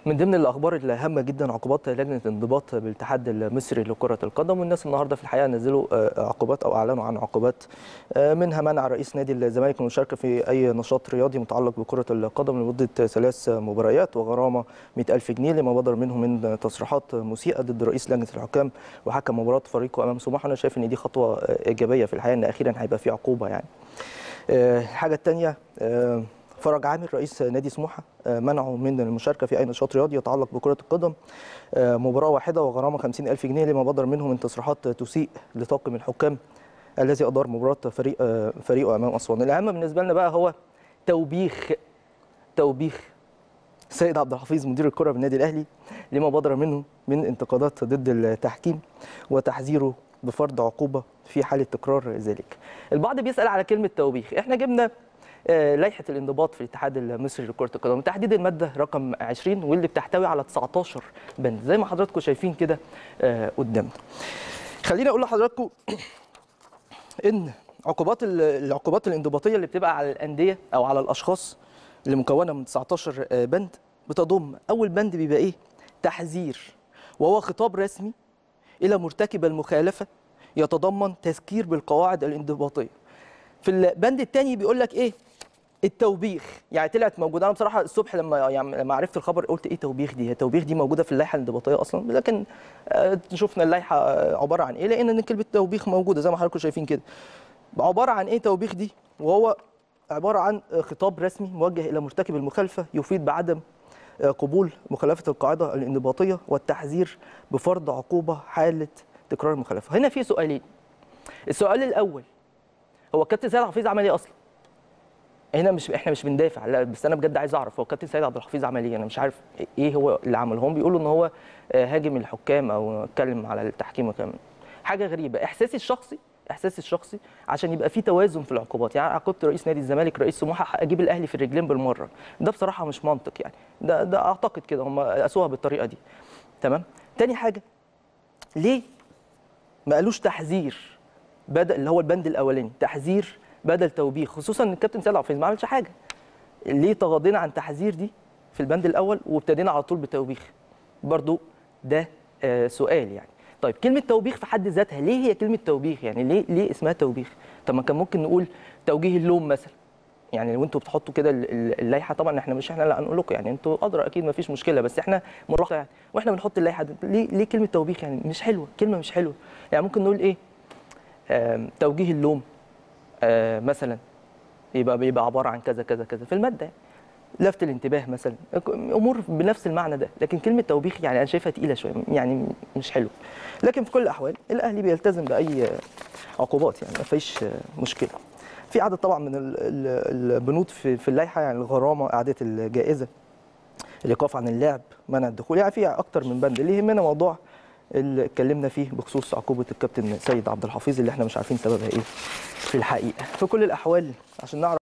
من ضمن الاخبار الهامه جدا عقوبات لجنه الانضباط بالاتحاد المصري لكره القدم والناس النهارده في الحقيقه نزلوا آه، عقوبات او اعلنوا عن عقوبات آه، منها منع رئيس نادي الزمالك من المشاركه في اي نشاط رياضي متعلق بكره القدم لمده ثلاث مباريات وغرامه 100000 جنيه لما بدر منه من تصريحات مسيئه ضد رئيس لجنه الحكام وحكم مباراه فريقه امام سموحه انا شايف ان دي خطوه آه، ايجابيه في الحقيقه ان اخيرا هيبقى في عقوبه يعني آه، الحاجه الثانيه فرج عامر رئيس نادي سموحه آه، منعه من المشاركه في اي نشاط رياضي يتعلق بكره القدم آه، مباراه واحده وغرامه 50000 جنيه لما بدر منه من تصريحات تسيء لطاقم الحكام الذي ادار مباراه فريق آه، فريقه امام اسوان الاهم بالنسبه لنا بقى هو توبيخ توبيخ سيد عبد الحفيظ مدير الكره بالنادي الاهلي لما بدر منه من انتقادات ضد التحكيم وتحذيره بفرض عقوبه في حاله تكرار ذلك. البعض بيسال على كلمه توبيخ، احنا جبنا آه، لائحه الانضباط في الاتحاد المصري لكره القدم تحديد الماده رقم 20 واللي بتحتوي على 19 بند زي ما حضراتكم شايفين كده آه، قدامنا. خليني اقول لحضراتكم ان عقوبات ال- العقوبات الانضباطيه اللي بتبقى على الانديه او على الاشخاص اللي مكونه من 19 بند بتضم اول بند بيبقى ايه تحذير وهو خطاب رسمي الى مرتكب المخالفه يتضمن تذكير بالقواعد الانضباطيه في البند الثاني بيقول لك ايه التوبيخ يعني طلعت موجوده انا بصراحه الصبح لما يعني لما عرفت الخبر قلت ايه توبيخ دي هي توبيخ دي موجوده في اللائحه الانضباطيه اصلا لكن آه، شفنا اللائحه آه، عباره عن ايه لان إن كلمه توبيخ موجوده زي ما حضراتكم شايفين كده عباره عن ايه توبيخ دي وهو عباره عن خطاب رسمي موجه الى مرتكب المخالفه يفيد بعدم قبول مخالفه القاعده الانضباطيه والتحذير بفرض عقوبه حاله تكرار المخالفه هنا في سؤالين السؤال الاول هو الكابتن سيد عبد الحفيظ عمل ايه اصلا هنا مش احنا مش بندافع لا بس انا بجد عايز اعرف هو الكابتن سيد عبد الحفيظ عمل ايه انا مش عارف ايه هو اللي عمله هم بيقولوا ان هو آه، هاجم الحكام او اتكلم على التحكيم وكمان حاجه غريبه احساسي الشخصي احساسي الشخصي عشان يبقى في توازن في العقوبات يعني عاقبت رئيس نادي الزمالك رئيس سموحه اجيب الاهلي في الرجلين بالمره ده بصراحه مش منطق يعني ده ده اعتقد كده هم قاسوها بالطريقه دي تمام تاني حاجه ليه ما قالوش تحذير بدل اللي هو البند الاولاني تحذير بدل توبيخ خصوصا ان الكابتن سيد عبد الحفيظ ما عملش حاجه ليه تغاضينا عن تحذير دي في البند الاول وابتدينا على طول بتوبيخ برضو ده آه سؤال يعني طيب كلمه توبيخ في حد ذاتها ليه هي كلمه توبيخ يعني ليه ليه اسمها توبيخ طب ما كان ممكن نقول توجيه اللوم مثلا يعني لو انتوا بتحطوا كده ال- ال- اللائحه طبعا احنا مش احنا اللي هنقول لكم يعني انتوا ادرى اكيد ما فيش مشكله بس احنا ملاحظه يعني واحنا بنحط اللائحه دي ليه ليه كلمه توبيخ يعني مش حلوه كلمه مش حلوه يعني ممكن نقول ايه آم، توجيه اللوم آه، مثلا يبقى بيبقى عباره عن كذا كذا كذا في الماده يعني. لفت الانتباه مثلا امور بنفس المعنى ده لكن كلمه توبيخ يعني انا شايفها تقيله شويه يعني مش حلو لكن في كل الاحوال الاهلي بيلتزم باي عقوبات يعني ما فيش مشكله في عدد طبعا من ال- ال- البنود في في اللائحه يعني الغرامه اعاده الجائزه الايقاف عن اللعب منع الدخول يعني في اكتر من بند اللي يهمنا موضوع اللي اتكلمنا فيه بخصوص عقوبه الكابتن سيد عبد الحفيظ اللي احنا مش عارفين سببها ايه في الحقيقه في كل الاحوال عشان نعرف